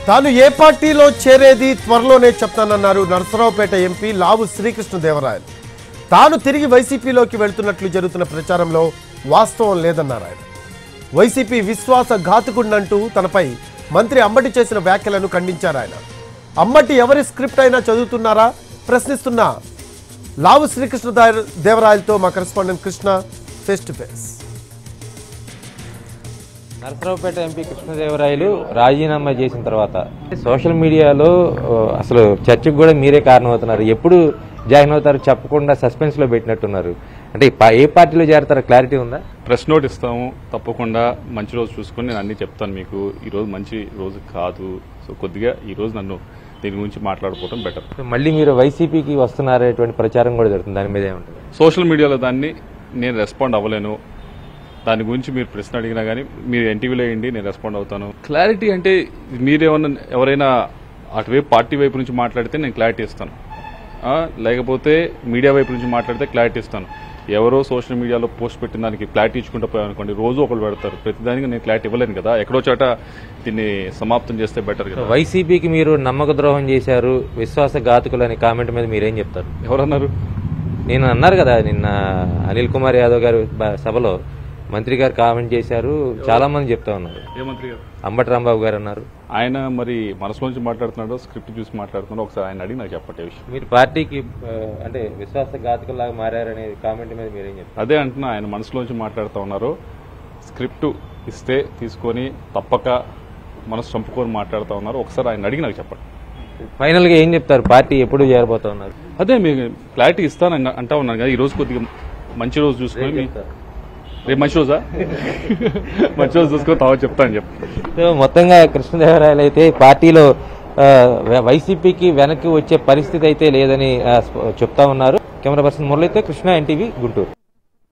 తాను ఏ పార్టీలో చేరేది త్వరలోనే చెప్తానన్నారు నరసరావుపేట ఎంపీ లావు శ్రీకృష్ణదేవరాయలు తాను తిరిగి వైసీపీలోకి వెళ్తున్నట్లు జరుగుతున్న ప్రచారంలో వాస్తవం లేదన్నారు ఆయన వైసీపీ విశ్వాస ఘాతుకుండంటూ తనపై మంత్రి అంబటి చేసిన వ్యాఖ్యలను ఖండించారు ఆయన అమ్మటి ఎవరి స్క్రిప్ట్ అయినా చదువుతున్నారా ప్రశ్నిస్తున్న లావు శ్రీకృష్ణ దేవరాయలతో మా correspondent Krishna face to face Narasaraopet MP Krishnadevarayalu రాజీనామా చేసిన తర్వాత సోషల్ మీడియాలో ఆ, అసలు చర్చకు కూడా మీరే కారణమవుతున్నారు ఎప్పుడు జాయిన్ అవుతారు చెప్పకుండా సస్పెన్స్ లో పెట్టినట్టున్నారు అంటే పా- ఏ పార్టీలో చేరతారో క్లారిటీ ఉందా ప్రెస్ నోట్ ఇస్తాము తప్పకుండా మంచి రోజు చూసుకొని నేను అన్ని చెప్తాను మీకు ఈ రోజు మంచి రోజు కాదు సో కొద్దిగా ఈ రోజు నన్ను దీని గురించి మాట్లాడుకోవడం బెటర్ సో మళ్ళీ మీరు వైసీపీకి వస్తున్నారనేటువంటి ప్రచారం కూడా జరుగుతుంది దాని మీద ఏముంటుంది సోషల్ మీడియాలో దాన్ని నేను రెస్పాండ్ అవ్వలేను దాని గురించి మీరు ప్రశ్న అడిగినా కానీ మీరు ఎన్టీవీలో వేయండి నేను రెస్పాండ్ అవుతాను క్లారిటీ అంటే మీరేమన్నా ఎవరైనా అటువైపు పార్టీ వైపు నుంచి మాట్లాడితే నేను క్లారిటీ ఇస్తాను ఆ, లేకపోతే మీడియా వైపు నుంచి మాట్లాడితే క్లారిటీ ఇస్తాను ఎవరో సోషల్ మీడియాలో పోస్ట్ పెట్టిన దానికి క్లారిటీ ఇచ్చుకుంటూ పోయామనుకోండి రోజు ఒకరు పెడతారు ప్రతిదానికి నేను క్లారిటీ ఇవ్వలేను కదా ఎక్కడో చోట దీన్ని సమాప్తం చేస్తే బెటర్ సో కదా వైసీపీకి మీరు నమ్మక ద్రోహం చేశారు విశ్వాసఘాతుకులు అనే కామెంట్ మీద మీరేం చెప్తారు ఎవరన్నారు నేను అన్నారు కదా నిన్న అనిల్ కుమార్ యాదవ్ గారు బ- సభలో మంత్రి గారు కామెంట్ చేశారు చాలా మంది చెప్తా ఉన్నారు ఏ మంత్రి గారు అంబటి రాంబాబు గారు అన్నారు ఆయన మరి మనసులో నుంచి మాట్లాడుతున్నాడో స్క్రిప్ట్ చూసి మాట్లాడుతున్నాడో ఒకసారి ఆయన అడిగి నాకు చెప్పండి ఈ విషయం మీరు పార్టీకి ఆ, అంటే విశ్వాసఘాతకులాగా మారారనే కామెంట్ మీద మీరేం చెప్తారు అదే అంటున్నా ఆయన మనసులోంచి మాట్లాడుతూ ఉన్నారు స్క్రిప్ట్ ఇస్తే తీసుకొని తప్పక మనసు చంపుకొని మాట్లాడుతూ ఉన్నారు ఒకసారి ఆయన అడిగి నాకు చెప్పండి ఫైనల్ గా ఏం చెప్తారు పార్టీ ఎప్పుడు చేరబోతా ఉన్నారు అదే మీకు క్లారిటీ ఇస్తాను అంటా ఉన్నాను కదా ఈ రోజు కొద్దిగా మంచి రోజు చూసుకొని మీ- రేపు మంచి రోజా మంచి రోజు చూసుకొని తర్వాత చెప్తాను చెప్పి సో మొత్తంగా కృష్ణదేవరాయలు అయితే పార్టీలో ఆ, వైసీపీకి వెనక్కి వచ్చే పరిస్థితి అయితే లేదని ఆ, స్ప- చెప్తా ఉన్నారు కెమెరా పర్సన్ మురళితో కృష్ణ ఎన్టీవీ గుంటూరు